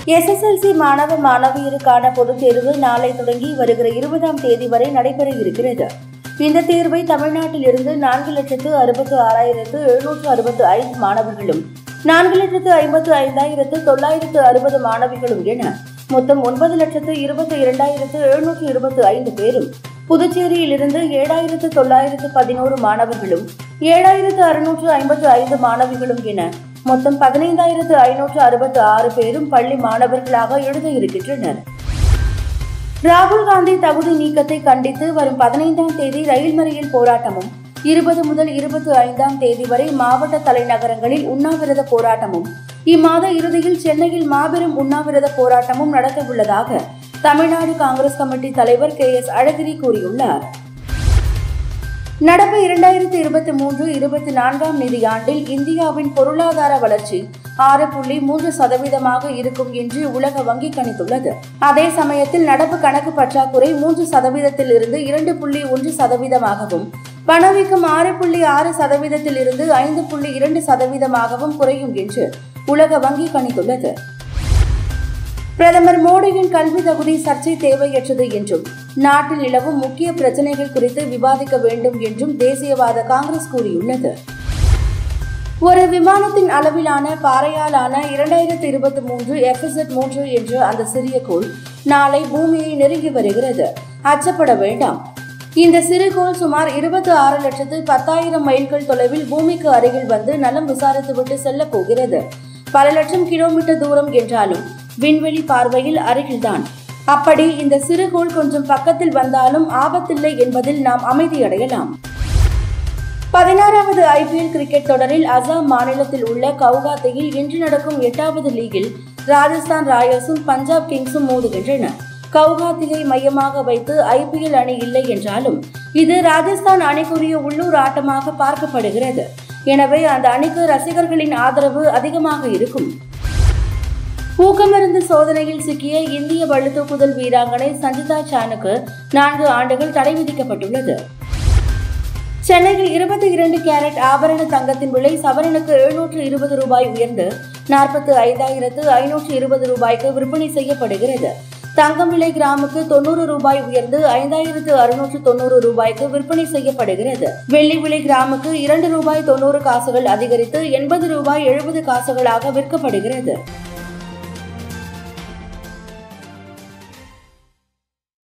SSLC மாணவ மாணவியருக்கான பொதுத் தேர்வு நாளை தொடங்கி வருகிற இருபதாம் தேதி வரை நடைபெற இருக்கிறது இந்த தேர்வை தமிழ்நாட்டில் இருந்து நான்கு லட்சத்து அறுபத்து ஆறாயிரத்து எழுநூற்று அறுபத்து ஐந்து மாணவர்களும் நான்கு லட்சத்து ஐம்பத்து ஐந்தாயிரத்து தொள்ளாயிரத்து அறுபது மாணவிகளும் என மொத்தம் ஒன்பது லட்சத்து இருபத்தி இரண்டாயிரத்து எழுநூற்று இருபத்தி ஐந்து பேரும் புதுச்சேரியில் இருந்து ஏழாயிரத்து தொள்ளாயிரத்து பதினோரு மாணவர்களும் ஏழாயிரத்து அறுநூற்று ஐம்பத்து ஐந்து மாணவிகளும் என மொத்தம் பதினைந்தாயிரத்து ஐநூற்று அறுபத்து ஆறு பேரும் பள்ளி மாணவர்களாக எழுத இருக்கின்றனர் ராகுல் காந்தி தகுதி நீக்கத்தை கண்டித்து வரும் பதினைந்தாம் தேதி ரயில் மறியல் போராட்டமும் இருபது முதல் இருபத்தி ஐந்தாம் தேதி வரை மாவட்ட தலைநகரங்களில் உண்ணாவிரத போராட்டமும் இம்மாத இறுதியில் சென்னையில் மாபெரும் உண்ணாவிரத போராட்டமும் நடத்த உள்ளதாக தமிழ்நாடு காங்கிரஸ் கமிட்டி தலைவர் கே எஸ் அழகிரி கூறியுள்ளார் நடப்பு இரண்டாயிரத்தி இருபத்தி மூன்று இருபத்தி நான்காம் நிதியாண்டில் இந்தியாவின் பொருளாதார வளர்ச்சி ஆறு புள்ளி மூன்று சதவீதமாக இருக்கும் என்று உலக வங்கி கணித்துள்ளது அதே சமயத்தில் நடப்பு கணக்கு பற்றாக்குறை மூன்று சதவீதத்தில் இருந்து இரண்டு புள்ளி ஒன்று சதவீதமாகவும் பணவீக்கம் ஆறு புள்ளி ஆறு சதவீதத்தில் இருந்து ஐந்து புள்ளி இரண்டு சதவீதமாகவும் குறையும் என்று உலக வங்கி கணித்துள்ளது பிரதமர் மோடியின் கல்வி தகுதி சர்ச்சை தேவையற்றது என்றும் நாட்டில் நிலவும் முக்கிய பிரச்சனைகள் குறித்து விவாதிக்க வேண்டும் என்றும் தேசியவாத காங்கிரஸ் கூறியுள்ளது ஒரு விமானத்தின் அளவிலான பாறையாலான இரண்டாயிரத்தி இருபத்தி மூன்று எஃப்எஸ்எட் மூன்று என்ற அந்த சிறிய கோள் நாளை பூமியை நெருங்கி வருகிறது அச்சப்பட வேண்டாம் இந்த சிறு கோள் சுமார் இருபத்தி ஆறு லட்சத்து பத்தாயிரம் மைல்கள் தொலைவில் பூமிக்கு அருகில் வந்து நலம் விசாரித்துவிட்டு செல்ல போகிறது பல லட்சம் கிலோமீட்டர் தூரம் என்றாலும் விண்வெளி பார்வையில் அருகில்தான் அப்படி இந்த சிறுகோள் கொஞ்சம் பக்கத்தில் வந்தாலும் ஆபத்தில்லை என்பதில் நாம் அமைதியடையலாம் பதினாறாவது ஐபிஎல் கிரிக்கெட் தொடரில் அசாம் மாநிலத்தில் உள்ள கவுகாத்தியில் இன்று நடக்கும் எட்டாவது லீகில் ராஜஸ்தான் ராயல்ஸும் பஞ்சாப் கிங்ஸும் மோதுகின்றன கவுகாத்தியை மையமாக வைத்து ஐபிஎல் அணி இல்லை என்றாலும் இது ராஜஸ்தான் அணிக்குரிய உள்ளூர் ஆட்டமாக பார்க்கப்படுகிறது எனவே அந்த அணிக்கு ரசிகர்களின் ஆதரவு அதிகமாக இருக்கும் ஊக்கமருந்து சோதனையில் சிக்கிய இந்திய பளுதூக்குதல் வீராங்கனை சஞ்சிதா சானுக்கு நான்கு ஆண்டுகள் தடை விதிக்கப்பட்டுள்ளது சென்னையில் இருபத்தி இரண்டு கேரட் ஆபரண தங்கத்தின் விலை சவரனுக்கு எழுநூற்று இருபது ரூபாய் உயர்ந்து நாற்பத்து ஐந்தாயிரத்து ஐநூற்று இருபது ரூபாய்க்கு விற்பனை செய்யப்படுகிறது தங்கம் விலை கிராமுக்கு தொண்ணூறு ரூபாய் உயர்ந்து ஐந்தாயிரத்து அறுநூற்று தொண்ணூறு ரூபாய்க்கு விற்பனை செய்யப்படுகிறது வெள்ளி விலை கிராமுக்கு இரண்டு ரூபாய் தொண்ணூறு காசுகள் அதிகரித்து எண்பது ரூபாய் எழுபது காசுகளாக விற்கப்படுகிறது